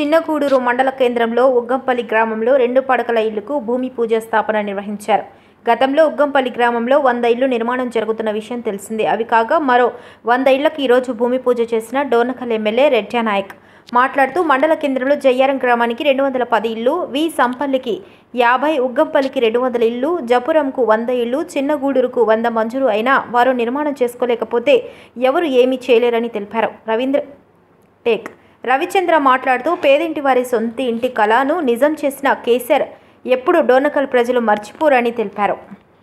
చిన్నగూడూరు మండల కేంద్రంలో ఉగ్గంపల్లి గ్రామంలో రెండు పడకల ఇళ్లకు భూమి పూజ స్థాపన నిర్వహించారు గతంలో ఉగ్గంపల్లి గ్రామంలో వంద ఇళ్లు నిర్మాణం జరుగుతున్న విషయం తెలిసిందే అవి కాగా మరో వంద ఇళ్లకు ఈరోజు భూమి పూజ చేసిన డోర్నకల్ ఎమ్మెల్యే రెడ్జా నాయక్ మాట్లాడుతూ మండల కేంద్రంలో జయ్యారం గ్రామానికి రెండు వందల పది ఇళ్లు వి సంపల్లికి యాభై ఉగ్గంపల్లికి రెండు వందల ఇళ్లు జపురంకు వంద ఇళ్లు చిన్నగూడూరుకు వంద మంజూరు అయినా వారు నిర్మాణం చేసుకోలేకపోతే ఎవరు ఏమీ చేయలేరని తెలిపారు రవీంద్ర టేక్ రవిచంద్ర మాట్లాడుతూ పేదింటి వారి సొంత ఇంటి కళను నిజం చేసిన కేసర్ ఎప్పుడు డోనకల్ ప్రజలు మర్చిపోరని తెలిపారు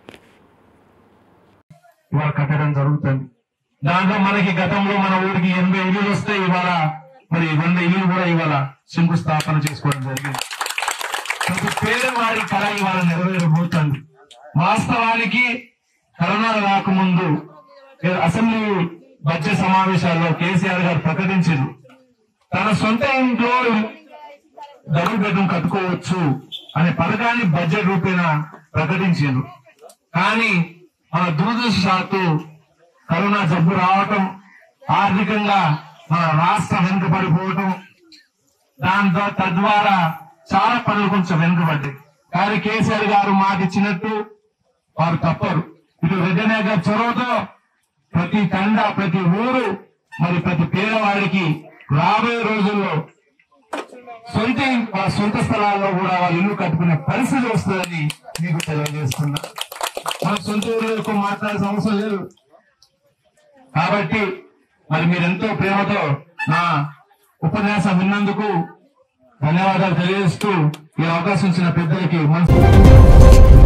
ఇవాళ కట్టడం జరుగుతుంది దాంట్లో మనకి గతంలో మన ఊరికి ఎనభై ఇల్లులు వస్తే ఇవాళ మరి వంద ఇల్లులు కూడా ఇవాళ శంకుస్థాపన చేసుకోవడం జరిగింది ప్రతి పేదవాడి కళ ఇవాళ నెరవేరబోతుంది వాస్తవానికి కరోనా రాకముందు అసెంబ్లీ బడ్జెట్ సమావేశాల్లో కేసీఆర్ గారు ప్రకటించారు తన సొంత ఇంట్లో డబుల్ బెడ్రూమ్ కట్టుకోవచ్చు అనే పథకాన్ని బడ్జెట్ రూపేణ ప్రకటించారు కానీ మన దురదృష్టశాత్తు కరోనా జబ్బు రావటం ఆర్థికంగా మన రాష్ట్రం వెనుకబడిపోవటం దాంతో తద్వారా చాలా పనులు కొంచెం వెనుకబడ్డాయి కానీ కేసీఆర్ గారు మాట ఇచ్చినట్టు వారు తప్పరు ఇటు రెడ్డనే గారి చొరవతో ప్రతి తండ ప్రతి ఊరు మరి ప్రతి పేదవాడికి రాబోయే రోజుల్లో సొంత ఇం- వాళ్ళ సొంత స్థలాల్లో కూడా వాళ్ళు ఇల్లు కట్టుకునే పరిస్థితి వస్తుందని మీకు తెలియజేస్తున్నా మన సొంత ఊళ్ళకు మాట్లాడాల్సిన అవసరం లేదు కాబట్టి మరి మీరెంతో ప్రేమతో నా ఉపన్యాసం విన్నందుకు ధన్యవాదాలు తెలియజేస్తూ ఈ అవకాశం ఇచ్చిన పెద్దలకి మనసు